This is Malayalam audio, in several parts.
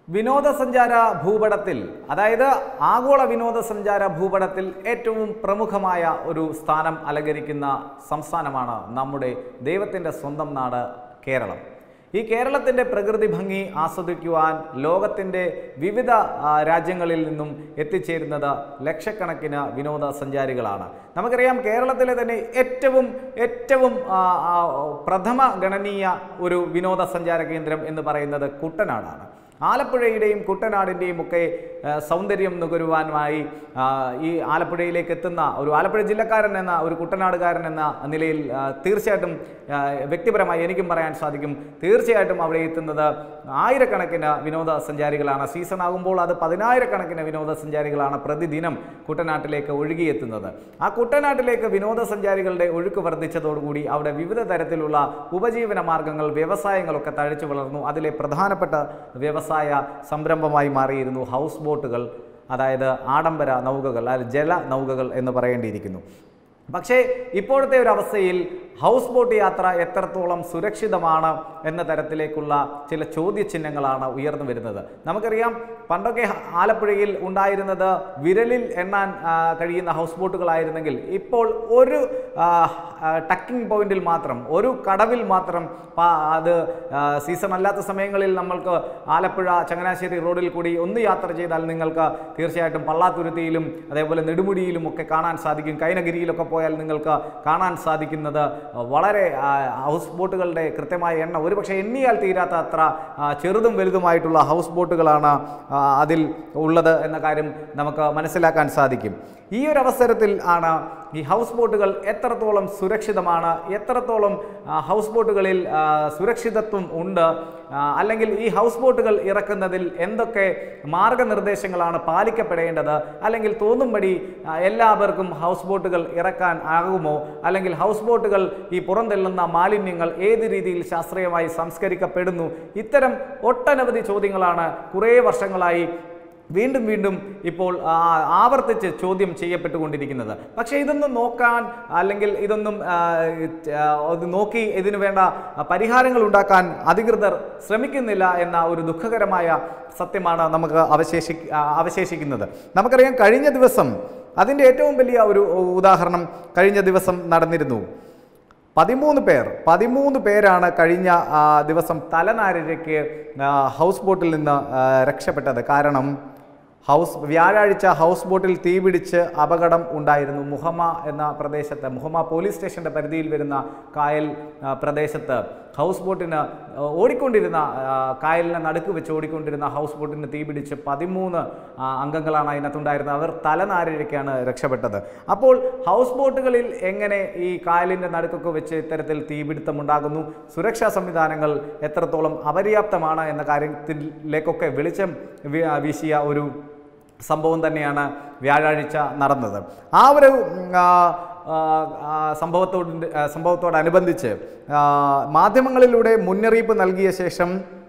വിനോദസഞ്ചാര ഭൂപടത്തിൽ അതായത് ആഗോള വിനോദസഞ്ചാര ഭൂപടത്തിൽ ഏറ്റവും പ്രമുഖമായ ഒരു സ്ഥാനം അലങ്കരിക്കുന്ന സംസ്ഥാനമാണ് നമ്മുടെ ദൈവത്തിൻ്റെ സ്വന്തം നാട് കേരളം ഈ കേരളത്തിൻ്റെ പ്രകൃതി ഭംഗി ആസ്വദിക്കുവാൻ ലോകത്തിൻ്റെ വിവിധ ആ, രാജ്യങ്ങളിൽ നിന്നും എത്തിച്ചേരുന്നത് ലക്ഷക്കണക്കിന് വിനോദസഞ്ചാരികളാണ് നമുക്കറിയാം കേരളത്തിലെ തന്നെ ഏറ്റവും ഏറ്റവും ആ, ആ, പ്രഥമ ഗണനീയ ഒരു വിനോദസഞ്ചാര കേന്ദ്രം എന്ന് പറയുന്നത് കുട്ടനാടാണ് ആലപ്പുഴയുടെയും കുട്ടനാടിൻ്റെയും ഒക്കെ ആ, സൗന്ദര്യം നുകരുവാനുമായി ആ, ഈ ആലപ്പുഴയിലേക്ക് എത്തുന്ന ഒരു ആലപ്പുഴ ജില്ലക്കാരൻ എന്ന ഒരു കുട്ടനാടുകാരൻ എന്ന നിലയിൽ ആ, തീർച്ചയായിട്ടും ആ, വ്യക്തിപരമായി എനിക്കും പറയാൻ സാധിക്കും തീർച്ചയായിട്ടും അവിടെ എത്തുന്നത് ആയിരക്കണക്കിന് വിനോദസഞ്ചാരികളാണ് സീസൺ ആകുമ്പോൾ അത് പതിനായിരക്കണക്കിന് വിനോദസഞ്ചാരികളാണ് പ്രതിദിനം കുട്ടനാട്ടിലേക്ക് ഒഴുകിയെത്തുന്നത് ആ കുട്ടനാട്ടിലേക്ക് വിനോദസഞ്ചാരികളുടെ ഒഴുക്ക് വർദ്ധിച്ചതോടുകൂടി അവിടെ വിവിധ തരത്തിലുള്ള ഉപജീവന മാർഗങ്ങൾ വ്യവസായങ്ങളൊക്കെ തഴച്ചു വളർന്നു അതിലെ പ്രധാനപ്പെട്ട വ്യവസായ സംരംഭമായി മാറിയിരുന്നു ഹൗസ് ബോട്ടുകൾ അതായത് ആഡംബര നൗകകൾ അതായത് ജല നൗകകൾ എന്ന് പറയേണ്ടിയിരിക്കുന്നു പക്ഷേ ഇപ്പോഴത്തെ ഒരു അവസ്ഥയിൽ ഹൗസ് ബോട്ട് യാത്ര എത്രത്തോളം സുരക്ഷിതമാണ് എന്ന തരത്തിലേക്കുള്ള ചില ചോദ്യചിഹ്നങ്ങളാണ് ഉയർന്നു വരുന്നത് നമുക്കറിയാം പണ്ടൊക്കെ ഹ- ആലപ്പുഴയിൽ ഉണ്ടായിരുന്നത് വിരലിൽ എണ്ണാൻ ആ, കഴിയുന്ന ഹൗസ് ബോട്ടുകളായിരുന്നെങ്കിൽ ഇപ്പോൾ ഒരു ആ, ആ, ടക്കിംഗ് പോയിന്റിൽ മാത്രം ഒരു കടവിൽ മാത്രം പ- അത് ആ, സീസൺ അല്ലാത്ത സമയങ്ങളിൽ നമ്മൾക്ക് ആലപ്പുഴ ചങ്ങനാശ്ശേരി റോഡിൽ കൂടി ഒന്ന് യാത്ര ചെയ്താൽ നിങ്ങൾക്ക് തീർച്ചയായിട്ടും പള്ളാത്തുരുത്തിയിലും അതേപോലെ നെടുമുടിയിലും ഒക്കെ കാണാൻ സാധിക്കും കൈനഗിരിയിലൊക്കെ പോയാൽ നിങ്ങൾക്ക് കാണാൻ സാധിക്കുന്നത് വളരെ ആ, ഹൗസ് ബോട്ടുകളുടെ കൃത്യമായ എണ്ണം ഒരുപക്ഷെ എണ്ണിയാൽ തീരാത്ത അത്ര ആ, ചെറുതും വലുതുമായിട്ടുള്ള ഹൗസ് ബോട്ടുകളാണ് ആ, അതിൽ ഉള്ളത് എന്ന കാര്യം നമുക്ക് മനസ്സിലാക്കാൻ സാധിക്കും ഈ ഒരു അവസരത്തിൽ ആണ് ഈ ഹൗസ് ബോട്ടുകൾ എത്രത്തോളം സുരക്ഷിതമാണ് എത്രത്തോളം ആ, ഹൗസ് ബോട്ടുകളിൽ ആ, സുരക്ഷിതത്വം ഉണ്ട് ആ, അല്ലെങ്കിൽ ഈ ഹൗസ് ബോട്ടുകൾ ഇറക്കുന്നതിൽ എന്തൊക്കെ മാർഗനിർദ്ദേശങ്ങളാണ് പാലിക്കപ്പെടേണ്ടത് അല്ലെങ്കിൽ തോന്നുംപടി ആ, എല്ലാവർക്കും ഹൗസ് ബോട്ടുകൾ ഇറക്കാൻ ആകുമോ അല്ലെങ്കിൽ ഹൗസ് ബോട്ടുകൾ ഈ പുറന്തള്ളുന്ന മാലിന്യങ്ങൾ ഏത് രീതിയിൽ ശാസ്ത്രീയമായി സംസ്കരിക്കപ്പെടുന്നു ഇത്തരം ഒട്ടനവധി ചോദ്യങ്ങളാണ് കുറേ വർഷങ്ങളായി വീണ്ടും വീണ്ടും ഇപ്പോൾ ആ, ആവർത്തിച്ച് ചോദ്യം ചെയ്യപ്പെട്ടുകൊണ്ടിരിക്കുന്നത് പക്ഷേ ഇതൊന്നും നോക്കാൻ അല്ലെങ്കിൽ ഇതൊന്നും ആ, ആ, ഇത് നോക്കി ഇതിനു വേണ്ട പരിഹാരങ്ങൾ ഉണ്ടാക്കാൻ അധികൃതർ ശ്രമിക്കുന്നില്ല എന്ന ഒരു ദുഃഖകരമായ സത്യമാണ് നമുക്ക് അവശേഷി ആ, അവശേഷിക്കുന്നത് നമുക്കറിയാം കഴിഞ്ഞ ദിവസം അതിൻ്റെ ഏറ്റവും വലിയ ഒരു ഉദാഹരണം കഴിഞ്ഞ ദിവസം നടന്നിരുന്നു പതിമൂന്ന് പേർ പതിമൂന്ന് പേരാണ് കഴിഞ്ഞ ആ, ദിവസം തലനാരിഴയ്ക്ക് ആ, ഹൗസ് ബോട്ടിൽ നിന്ന് ആ, രക്ഷപ്പെട്ടത് കാരണം ഹൗസ് വ്യാഴാഴ്ച ഹൗസ് ബോട്ടിൽ തീപിടിച്ച് അപകടം ഉണ്ടായിരുന്നു മുഹമ്മ എന്ന പ്രദേശത്ത് മുഹമ്മ പോലീസ് സ്റ്റേഷൻ്റെ പരിധിയിൽ വരുന്ന കായൽ ആ, പ്രദേശത്ത് ഹൗസ് ബോട്ടിന് ആ, ഓടിക്കൊണ്ടിരുന്ന ആ, കായലിനെ നടുക്ക് വെച്ച് ഓടിക്കൊണ്ടിരുന്ന ഹൗസ് ബോട്ടിന് തീപിടിച്ച് പതിമൂന്ന് ആ, അംഗങ്ങളാണ് അതിനകത്തുണ്ടായിരുന്നത് അവർ തലനാരിഴയ്ക്കാണ് രക്ഷപ്പെട്ടത് അപ്പോൾ ഹൗസ് ബോട്ടുകളിൽ എങ്ങനെ ഈ കായലിൻ്റെ നടുക്കൊക്കെ വെച്ച് ഇത്തരത്തിൽ തീപിടുത്തം ഉണ്ടാകുന്നു സുരക്ഷാ സംവിധാനങ്ങൾ എത്രത്തോളം അപര്യാപ്തമാണ് എന്ന കാര്യത്തിലേക്കൊക്കെ വെളിച്ചം വീ- വീശിയ ഒരു സംഭവം തന്നെയാണ് വ്യാഴാഴ്ച നടന്നത് ആ ഒരു ഉം, ആ, ആ, ആ, സംഭവത്തോട് ആ, സംഭവത്തോടനുബന്ധിച്ച് ആ, മാധ്യമങ്ങളിലൂടെ മുന്നറിയിപ്പ് നൽകിയ ശേഷം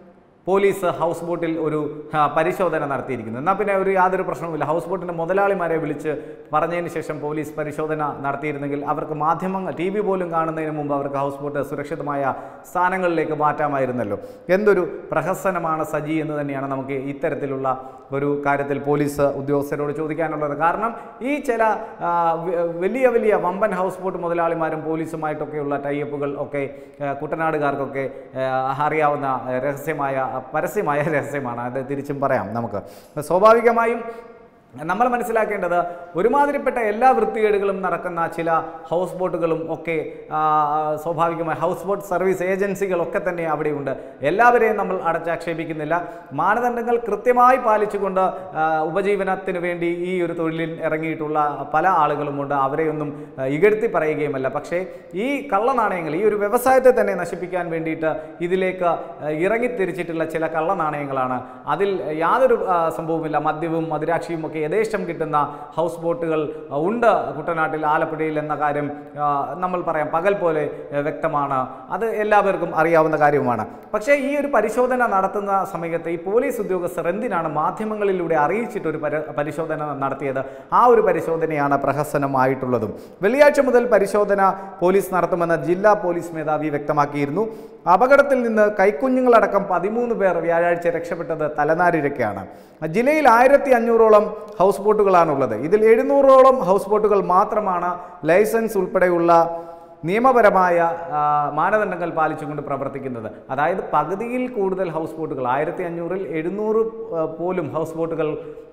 പോലീസ് ഹൗസ് ബോട്ടിൽ ഒരു ആ, പരിശോധന നടത്തിയിരിക്കുന്നു എന്നാൽ പിന്നെ ഒരു യാതൊരു പ്രശ്നവുമില്ല ഹൗസ് ബോട്ടിൻ്റെ മുതലാളിമാരെ വിളിച്ച് പറഞ്ഞതിന് ശേഷം പോലീസ് പരിശോധന നടത്തിയിരുന്നെങ്കിൽ അവർക്ക് മാധ്യമങ്ങൾ ടി വി പോലും കാണുന്നതിന് മുമ്പ് അവർക്ക് ഹൗസ് ബോട്ട് സുരക്ഷിതമായ സ്ഥാനങ്ങളിലേക്ക് മാറ്റാമായിരുന്നല്ലോ എന്തൊരു പ്രഹസനമാണ് സജി എന്ന് തന്നെയാണ് നമുക്ക് ഇത്തരത്തിലുള്ള ഒരു കാര്യത്തിൽ പോലീസ് ഉദ്യോഗസ്ഥരോട് ചോദിക്കാനുള്ളത് കാരണം ഈ ചില ആ, വ- വലിയ വലിയ വമ്പൻ ഹൗസ് ബോട്ട് മുതലാളിമാരും പോലീസുമായിട്ടൊക്കെയുള്ള ടൈപ്പുകൾ ഒക്കെ ആ, കുട്ടനാടുകാർക്കൊക്കെ ആ, അറിയാവുന്ന രഹസ്യമായ പരസ്യമായ രഹസ്യമാണ് അത് തിരിച്ചും പറയാം നമുക്ക് സ്വാഭാവികമായും നമ്മൾ മനസ്സിലാക്കേണ്ടത് ഒരുമാതിരിപ്പെട്ട എല്ലാ വൃത്തികേടുകളും നടക്കുന്ന ചില ഹൗസ് ബോട്ടുകളും ഒക്കെ ആ, സ്വാഭാവികമായി ഹൗസ് ബോട്ട് സർവീസ് ഏജൻസികളൊക്കെ തന്നെ അവിടെയുണ്ട് എല്ലാവരെയും നമ്മൾ അടച്ചാക്ഷേപിക്കുന്നില്ല മാനദണ്ഡങ്ങൾ കൃത്യമായി പാലിച്ചുകൊണ്ട് ആ, ഉപജീവനത്തിന് വേണ്ടി ഈ ഒരു തൊഴിലിൽ ഇറങ്ങിയിട്ടുള്ള പല ആളുകളുമുണ്ട് അവരെയൊന്നും ആ, ഇകഴ്ത്തി പറയുകയുമല്ല പക്ഷേ ഈ കള്ളനാണയങ്ങൾ ഈ ഒരു വ്യവസായത്തെ തന്നെ നശിപ്പിക്കാൻ വേണ്ടിയിട്ട് ഇതിലേക്ക് ആ, ഇറങ്ങിത്തിരിച്ചിട്ടുള്ള ചില കള്ളനാണയങ്ങളാണ് അതിൽ യാതൊരു ആ, സംഭവവുമില്ല മദ്യവും മദിരാക്ഷിയും ഒക്കെ യഥേഷ്ടം കിട്ടുന്ന ഹൗസ് ബോട്ടുകൾ ആ, ഉണ്ട് കുട്ടനാട്ടിൽ ആലപ്പുഴയിൽ എന്ന കാര്യം ആ, നമ്മൾ പറയാം പകൽ പോലെ ആ, വ്യക്തമാണ് അത് എല്ലാവർക്കും അറിയാവുന്ന കാര്യവുമാണ് പക്ഷേ ഈ ഒരു പരിശോധന നടത്തുന്ന സമയത്ത് ഈ പോലീസ് ഉദ്യോഗസ്ഥർ എന്തിനാണ് മാധ്യമങ്ങളിലൂടെ അറിയിച്ചിട്ട് ഒരു പരി- പരിശോധന നടത്തിയത് ആ ഒരു പരിശോധനയാണ് പ്രഹസനമായിട്ടുള്ളതും വെള്ളിയാഴ്ച മുതൽ പരിശോധന പോലീസ് നടത്തുമെന്ന് ജില്ലാ പോലീസ് മേധാവി വ്യക്തമാക്കിയിരുന്നു അപകടത്തിൽ നിന്ന് കൈക്കുഞ്ഞുങ്ങളടക്കം പതിമൂന്ന് പേർ വ്യാഴാഴ്ച രക്ഷപ്പെട്ടത് തലനാരിഴയ്ക്കാണ് ജില്ലയിൽ ആയിരത്തി അഞ്ഞൂറോളം ഹൗസ് ബോട്ടുകളാണുള്ളത് ഇതിൽ എഴുന്നൂറോളം ഹൗസ് ബോട്ടുകൾ മാത്രമാണ് ലൈസൻസ് ഉൾപ്പെടെയുള്ള നിയമപരമായ ആ, മാനദണ്ഡങ്ങൾ പാലിച്ചുകൊണ്ട് പ്രവർത്തിക്കുന്നത് അതായത് പകുതിയിൽ കൂടുതൽ ഹൗസ് ബോട്ടുകൾ ആയിരത്തി അഞ്ഞൂറിൽ എഴുന്നൂറ് ആ, പോലും ഹൗസ് ബോട്ടുകൾ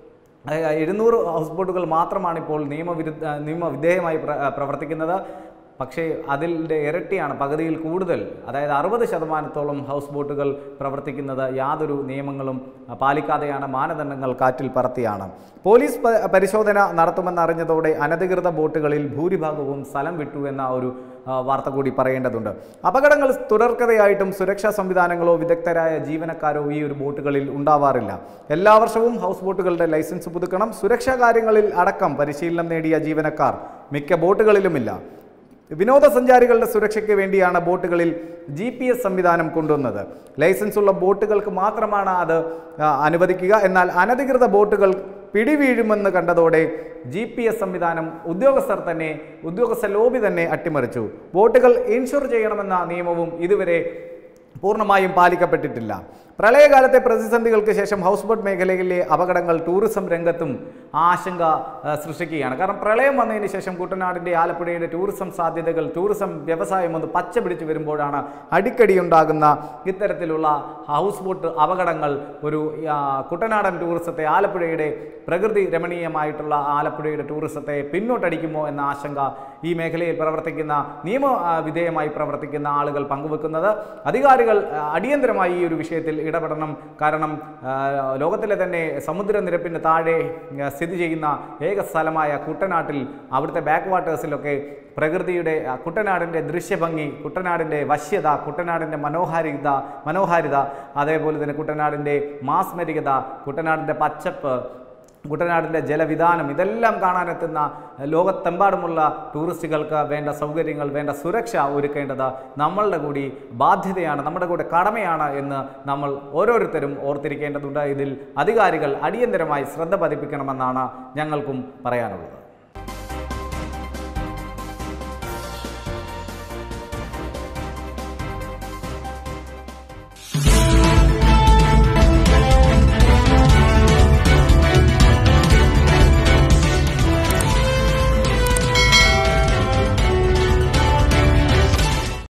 ആ, എഴുന്നൂറ് ഹൗസ് ബോട്ടുകൾ മാത്രമാണ് ഇപ്പോൾ നിയമവിരുദ്ധ നിയമവിധേയമായി പ്ര പ്രവർത്തിക്കുന്നത് പക്ഷേ അതിൻ്റെ ഇരട്ടിയാണ് പകുതിയിൽ കൂടുതൽ അതായത് അറുപത് ശതമാനത്തോളം ഹൗസ് ബോട്ടുകൾ പ്രവർത്തിക്കുന്നത് യാതൊരു നിയമങ്ങളും ആ, പാലിക്കാതെയാണ് മാനദണ്ഡങ്ങൾ കാറ്റിൽ പറത്തിയാണ് പോലീസ് പ- പരിശോധന നടത്തുമെന്നറിഞ്ഞതോടെ അനധികൃത ബോട്ടുകളിൽ ഭൂരിഭാഗവും സ്ഥലം വിട്ടു എന്ന ഒരു ആ, വാർത്ത കൂടി പറയേണ്ടതുണ്ട് അപകടങ്ങൾ തുടർക്കഥയായിട്ടും സുരക്ഷാ സംവിധാനങ്ങളോ വിദഗ്ധരായ ജീവനക്കാരോ ഈ ഒരു ബോട്ടുകളിൽ ഉണ്ടാവാറില്ല എല്ലാ വർഷവും ഹൗസ് ബോട്ടുകളുടെ ലൈസൻസ് പുതുക്കണം സുരക്ഷാ കാര്യങ്ങളിൽ അടക്കം പരിശീലനം നേടിയ ജീവനക്കാർ മിക്ക ബോട്ടുകളിലുമില്ല വിനോദസഞ്ചാരികളുടെ സുരക്ഷയ്ക്ക് വേണ്ടിയാണ് ബോട്ടുകളിൽ ജി പി എസ് സംവിധാനം കൊണ്ടുവന്നത് ലൈസൻസ് ഉള്ള ബോട്ടുകൾക്ക് മാത്രമാണ് അത് ആ, അനുവദിക്കുക എന്നാൽ അനധികൃത ബോട്ടുകൾ പിടിവീഴുമെന്ന് കണ്ടതോടെ ജി പി എസ് സംവിധാനം ഉദ്യോഗസ്ഥർ തന്നെ ഉദ്യോഗസ്ഥ ലോബി തന്നെ അട്ടിമറിച്ചു ബോട്ടുകൾ ഇൻഷുർ ചെയ്യണമെന്ന നിയമവും ഇതുവരെ പൂർണ്ണമായും പാലിക്കപ്പെട്ടിട്ടില്ല പ്രളയകാലത്തെ പ്രതിസന്ധികൾക്ക് ശേഷം ഹൗസ് ബോട്ട് മേഖലയിലെ അപകടങ്ങൾ ടൂറിസം രംഗത്തും ആശങ്ക ആ, സൃഷ്ടിക്കുകയാണ് കാരണം പ്രളയം വന്നതിന് ശേഷം കുട്ടനാടിൻ്റെ ആലപ്പുഴയുടെ ടൂറിസം സാധ്യതകൾ ടൂറിസം വ്യവസായം ഒന്ന് പച്ച പിടിച്ചു വരുമ്പോഴാണ് അടിക്കടി ഉണ്ടാകുന്ന ഇത്തരത്തിലുള്ള ഹൗസ് ബോട്ട് അപകടങ്ങൾ ഒരു ആ, കുട്ടനാടൻ ടൂറിസത്തെ ആലപ്പുഴയുടെ പ്രകൃതി രമണീയമായിട്ടുള്ള ആലപ്പുഴയുടെ ടൂറിസത്തെ പിന്നോട്ടടിക്കുമോ എന്ന ആശങ്ക ഈ മേഖലയിൽ പ്രവർത്തിക്കുന്ന നിയമ ആ, വിധേയമായി പ്രവർത്തിക്കുന്ന ആളുകൾ പങ്കുവെക്കുന്നത് അധികാരികൾ ആ, അടിയന്തരമായി ഈ ഒരു വിഷയത്തിൽ ഇടപെടണം കാരണം ആ, ലോകത്തിലെ തന്നെ സമുദ്രനിരപ്പിന് താഴെ ആ, സ്ഥിതി ചെയ്യുന്ന ഏക സ്ഥലമായ കുട്ടനാട്ടിൽ അവിടുത്തെ ബാക്ക് വാട്ടേഴ്സിലൊക്കെ പ്രകൃതിയുടെ ആ, കുട്ടനാടിൻ്റെ ദൃശ്യഭംഗി കുട്ടനാടിൻ്റെ വശ്യത കുട്ടനാടിൻ്റെ മനോഹാരിത മനോഹാരിത അതേപോലെ തന്നെ കുട്ടനാടിൻ്റെ മാസ്മരികത കുട്ടനാടിൻ്റെ പച്ചപ്പ് കുട്ടനാടിൻ്റെ ജലവിധാനം ഇതെല്ലാം കാണാനെത്തുന്ന ലോകത്തെമ്പാടുമുള്ള ടൂറിസ്റ്റുകൾക്ക് വേണ്ട സൗകര്യങ്ങൾ വേണ്ട സുരക്ഷ ഒരുക്കേണ്ടത് നമ്മളുടെ കൂടി ബാധ്യതയാണ് നമ്മുടെ കൂടെ കടമയാണ് എന്ന് നമ്മൾ ഓരോരുത്തരും ഓർത്തിരിക്കേണ്ടതുണ്ട് ഇതിൽ അധികാരികൾ അടിയന്തരമായി ശ്രദ്ധ പതിപ്പിക്കണമെന്നാണ് ഞങ്ങൾക്കും പറയാനുള്ളത്